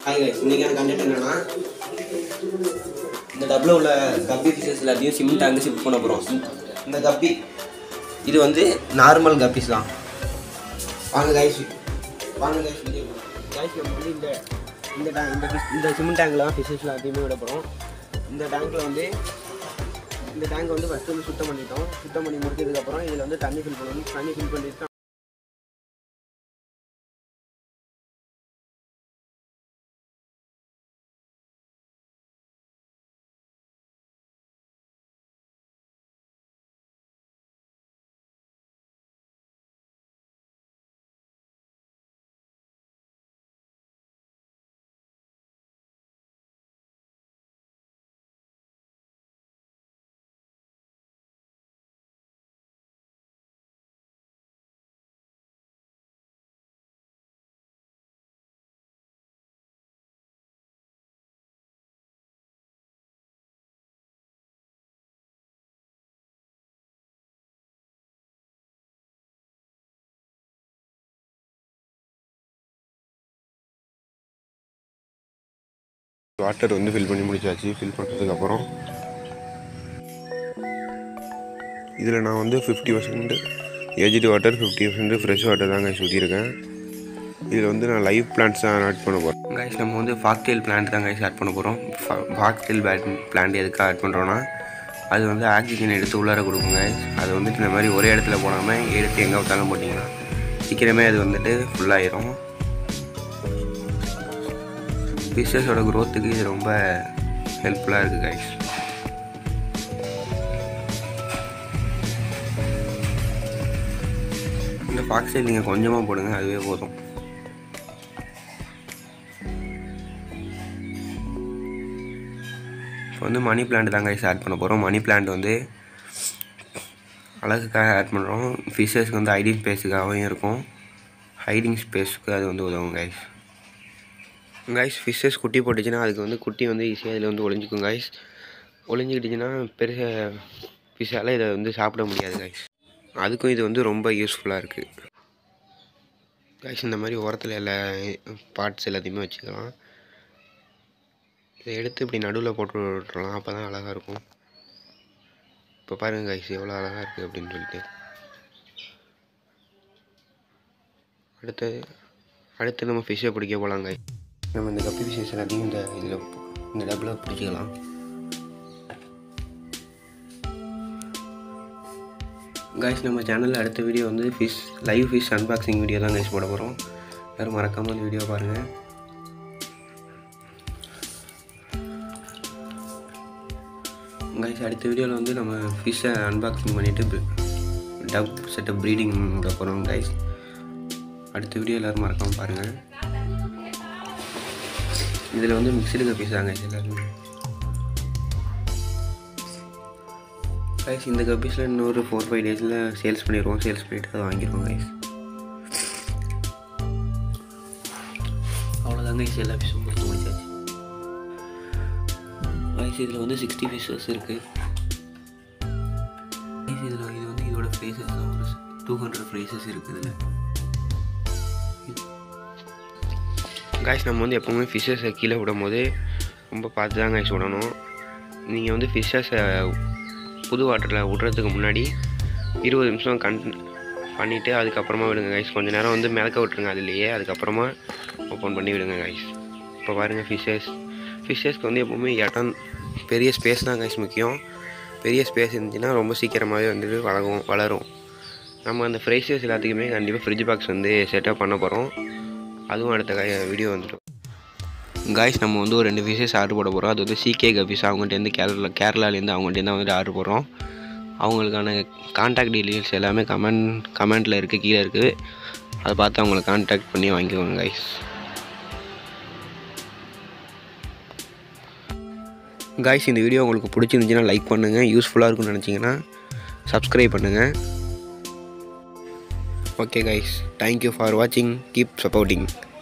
hi guys இன்றைக்கான content என்னன்னா இந்த டப்பில் உள்ள கப்பி ஃபிஷஸ் எல்லாத்தையும் சிம் டேங்க் ஷிஃப்ட் பண்ண போகிறோம் இந்த கப்பி இது வந்து நார்மல் கப்பீஸ் தான் வாங்க கைஸ் வாங்க கைஸ் வீடியோ கைஸ் நம்ம வந்து இந்த இந்த டேங்க் இந்த fish- இந்த சிமெண்ட் டேங்கில் தான் ஃபிஷஸ் எல்லாத்தையுமே விட போகிறோம் இந்த டேங்க்கில் வந்து இந்த டேங்க் வந்து ஃபஸ்ட்டு வந்து சுத்தம் பண்ணிட்டோம் சுத்தம் பண்ணி முடிச்சதுக்கப்புறம் இதில் வந்து தண்ணி ஃபில் பண்ணணும் தண்ணி ஃபில் பண்ணிட்டு வாட்டர் வந்து ஃபில் பண்ணி முடிச்சாச்சு ஃபில் பண்ணுறதுக்கப்புறம் இதில் நான் வந்து fifty percent aged water fifty percent fresh water தாங்க சுற்றியிருக்கேன் இதில் வந்து நான் லைவ் பிளான்ட்ஸ் தான் ஆட் பண்ண போகிறேன் கைஸ் நம்ம வந்து ஃபாக்டெயில் பிளான்ட் தான் கைஸ் ஆட் பண்ண போகிறோம் ஃபாக்டெயில் பேட் பிளான்ட் எதுக்காக ஆட் பண்ணுறோன்னா அது வந்து ஆக்சிஜன் எடுத்து உள்ளார கொடுக்கும் கைஸ் அது வந்துட்டு இந்த மாதிரி ஒரே இடத்துல போடாமல் எடுத்து எங்கே விட்டாலும் போட்டிங்கன்னா சீக்கிரமே அது வந்துட்டு ஃபுல்லாயிரும் ஃபிஷஸோட க்ரோத்துக்கு இது ரொம்ப ஹெல்ப்ஃபுல்லாக இருக்குது கைஸ் இந்த ஃபாக்ஸைல் நீங்கள் கொஞ்சமாக போடுங்க அதுவே போதும் இப்போ வந்து மணி பிளான்ட் தாங்க கைஸ் ஆட் பண்ண போகிறோம் மணி பிளான்ட் வந்து அழகுக்காக ஆட் பண்ணுறோம் ஃபிஷஸ்க்கு வந்து ஹைடிங் ஸ்பேஸுக்காகவும் இருக்கும் ஹைடிங் ஸ்பேஸுக்கு அது வந்து உதவும் கைஸ் கைஸ் ஃபிஷ்ஷஸ் குட்டி போட்டுச்சுன்னா அதுக்கு வந்து குட்டி வந்து ஈஸியாக இதில் வந்து ஒளிஞ்சிக்கும் கைஸ் ஒளிஞ்சிக்கிட்டுச்சுன்னா பெருச ஃபிஷ்ஷால் இதை வந்து சாப்பிட முடியாது கைஸ் அதுக்கும் இது வந்து ரொம்ப யூஸ்ஃபுல்லாக இருக்குது கைஸ் இந்த மாதிரி ஓரத்தில் எல்லா பார்ட்ஸ் எல்லாத்தையுமே வச்சுக்கலாம் இதை எடுத்து இப்படி நடுவில் போட்டு விட்டுறலாம் அப்போ தான் அழகாக இருக்கும் இப்போ பாருங்கள் கைஸ் எவ்வளோ அழகாக இருக்குது அப்படின்னு சொல்லிட்டு அடுத்து அடுத்து நம்ம ஃபிஷ்ஷை பிடிக்க போகலாம் கைஸ் நம்ம இந்த கப்பி ஃபிஷஸ் எல்லாத்தையும் இந்த இதில் இந்த டப்பில் பிடிச்சிக்கலாம் கைஸ் நம்ம சேனலில் அடுத்த வீடியோ வந்து fish live fish unboxing video தான் கைஸ் போட போகிறோம் யாரும் மறக்காமல் அந்த வீடியோ பாருங்கள் கைஸ் அடுத்த வீடியோவில் வந்து நம்ம ஃபிஷ்ஷை அன்பாக்சிங் பண்ணிவிட்டு டப் செட்டப் ப்ரீடிங் விட போகிறோம் கைஸ் அடுத்த வீடியோ எல்லோரும் மறக்காமல் பாருங்கள் இதில் வந்து மிக்சடு கப்பீஸ் தாங்க எல்லாருமே கைஸ் இந்த கப்பீஸில் இன்னொரு ஃபோர் ஃபைவ் டேஸில் சேல்ஸ் பண்ணிடுவோம் சேல்ஸ் பண்ணிவிட்டு அதை வாங்கிடுவோம் கைஸ் அவ்வளோதாங்க கைஸ் எல்லா பீஸும் கொடுத்து முடிச்சாச்சு கைஸ் இதில் வந்து சிக்ஸ்டி பீசஸ் இருக்குது கைஸ் இதில் இது வந்து இதோட ப்ரைஸஸ் தான் ஒரு டூ ஹண்ட்ரட் ப்ரைஸஸ் இருக்குது இதில் காய்ஸ் நம்ம வந்து எப்போவுமே ஃபிஷ்ஷஸை கீழே விடும் போது ரொம்ப பார்த்து தான் காய்ஸ் விடணும் நீங்கள் வந்து ஃபிஷ்ஷஸை புது வாட்டரில் விடுறதுக்கு முன்னாடி இருபது நிமிஷம் கன் பண்ணிவிட்டு அதுக்கப்புறமா விடுங்க கைஸ் கொஞ்சம் நேரம் வந்து மிதக்க விட்ருங்க அதுலேயே அதுக்கப்புறமா ஓப்பன் பண்ணி விடுங்க கைஸ் இப்போ பாருங்கள் ஃபிஷ்ஷஸ் ஃபிஷ்ஷஸ்க்கு வந்து எப்போவுமே இடம் பெரிய ஸ்பேஸ் தான் கைஸ் முக்கியம் பெரிய ஸ்பேஸ் இருந்துச்சுன்னா ரொம்ப சீக்கிரமாகவே வந்துட்டு வளரும் வளரும் நம்ம அந்த ஃப்ரைஸஸ் எல்லாத்துக்குமே கண்டிப்பாக ஃப்ரிட்ஜ் பாக்ஸ் வந்து செட்டப் பண்ண போகிறோம் அதுவும் அடுத்த வீடியோ வந்துடும் காய்ஸ் நம்ம வந்து ஒரு ரெண்டு ஃபிஷஸ் ஆர்டர் போட போகிறோம் அது வந்து சிகே கபீஸ் அவங்கள்ட்டேருந்து கேரளா கேரளாலேருந்து அவங்கள்ட்டேருந்து தான் வந்துட்டு ஆர்டர் போடுறோம் அவங்களுக்கான கான்டாக்ட் டீட்டெயில்ஸ் எல்லாமே கமெண்ட் கமெண்ட்டில் இருக்குது கீழே இருக்குது அதை பார்த்து அவங்கள கான்டாக்ட் பண்ணி வாங்கிக்கோங்க காய்ஸ் காய்ஸ் இந்த வீடியோ உங்களுக்கு பிடிச்சிருந்துச்சின்னா லைக் பண்ணுங்கள் யூஸ்ஃபுல்லாக இருக்கும்னு நினச்சிங்கன்னா சப்ஸ்கிரைப் பண்ணுங்கள் ஓகே கைஸ் தேங்க்யூ ஃபார் வாட்சிங் கீப் சப்போர்ட்டிங்